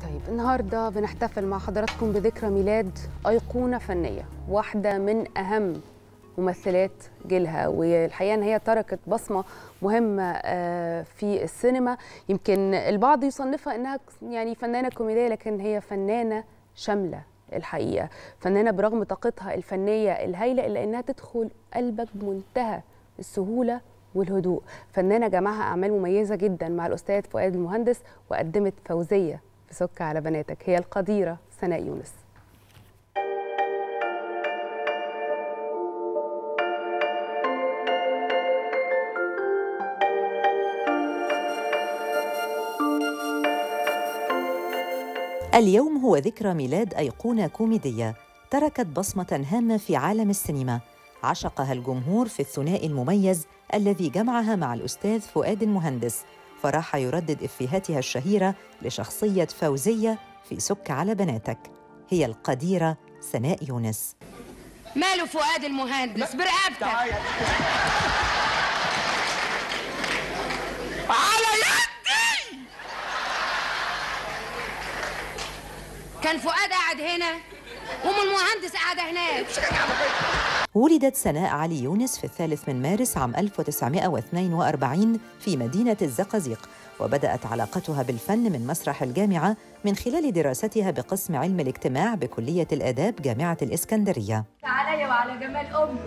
طيب النهارده بنحتفل مع حضراتكم بذكرى ميلاد أيقونة فنية واحدة من أهم ممثلات جيلها والحقيقة إن هي تركت بصمة مهمة آه، في السينما يمكن البعض يصنفها إنها يعني فنانة كوميدية لكن هي فنانة شاملة الحقيقة فنانة برغم طاقتها الفنية الهائلة إلا إنها تدخل قلبك بمنتهى السهولة والهدوء فنانة جمعها أعمال مميزة جدا مع الأستاذ فؤاد المهندس وقدمت فوزية في سك على بناتك هي القديرة سناء يونس اليوم هو ذكرى ميلاد أيقونة كوميدية تركت بصمة هامة في عالم السينما عشقها الجمهور في الثنائي المميز الذي جمعها مع الأستاذ فؤاد المهندس فراح يردد إفيهاتها الشهيرة لشخصية فوزية في سك على بناتك هي القديرة سناء يونس ماله فؤاد المهندس برقبتك على يدي كان فؤاد قاعد هنا وام المهندس قاعده هناك ولدت سناء علي يونس في الثالث من مارس عام 1942 في مدينة الزقازيق وبدأت علاقتها بالفن من مسرح الجامعة من خلال دراستها بقسم علم الاجتماع بكلية الآداب جامعة الإسكندرية عليا وعلى جمال امي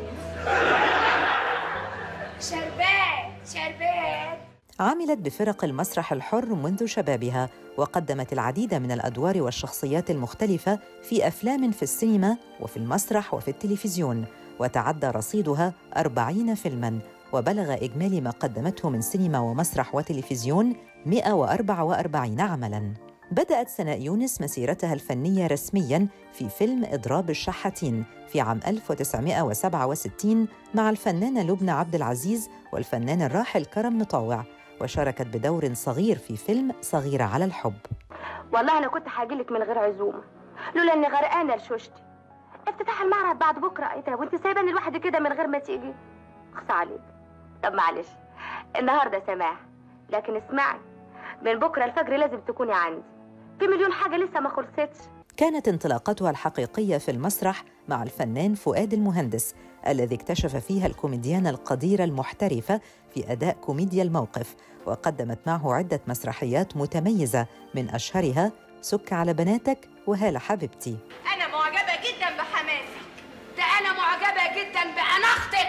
شربات شربات عملت بفرق المسرح الحر منذ شبابها وقدمت العديد من الأدوار والشخصيات المختلفة في أفلام في السينما وفي المسرح وفي التلفزيون وتعدى رصيدها أربعين فيلماً وبلغ إجمالي ما قدمته من سينما ومسرح وتلفزيون 144 عملاً بدأت سناء يونس مسيرتها الفنية رسمياً في فيلم إضراب الشحاتين في عام 1967 مع الفنانة لبنى عبد العزيز والفنان الراحل كرم مطاوع وشاركت بدور صغير في فيلم صغيرة على الحب والله انا كنت هاجيلك من غير عزومه لولا اني غرقانه لشوشتي افتتاح المعرض بعد بكره ايه ده وانت سايباني لوحدي كده من غير ما تيجي اخص عليك طب معلش النهارده سماح لكن اسمعي من بكره الفجر لازم تكوني عندي في مليون حاجه لسه ما خلصتش كانت انطلاقتها الحقيقية في المسرح مع الفنان فؤاد المهندس الذي اكتشف فيها الكوميديان القديرة المحترفة في أداء كوميديا الموقف وقدمت معه عدة مسرحيات متميزة من أشهرها سك على بناتك وهالة حبيبتي انا معجبه جدا بحماسك ده انا معجبه جدا باناختك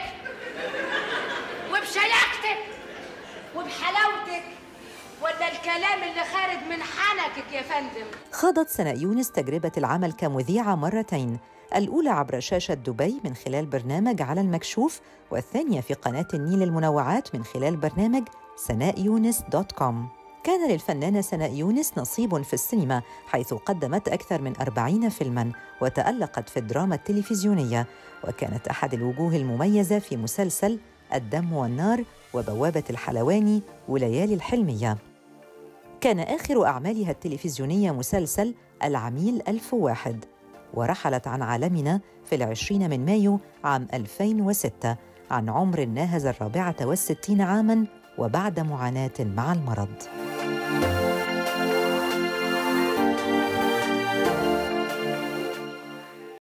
وبشياكتك وبحلاوتك ولا الكلام اللي خارج من حنكك يا فندم خاضت سناء يونس تجربة العمل كمذيعة مرتين الأولى عبر شاشة دبي من خلال برنامج على المكشوف والثانية في قناة النيل المنوعات من خلال برنامج سناء يونس دوت كوم كان للفنانة سناء يونس نصيب في السينما حيث قدمت أكثر من أربعين فيلماً وتألقت في الدراما التلفزيونية وكانت أحد الوجوه المميزة في مسلسل الدم والنار وبوابة الحلواني وليالي الحلمية كان آخر أعمالها التلفزيونية مسلسل العميل ألف واحد ورحلت عن عالمنا في العشرين من مايو عام 2006 عن عمر ناهز الرابعة والستين عاماً وبعد معاناة مع المرض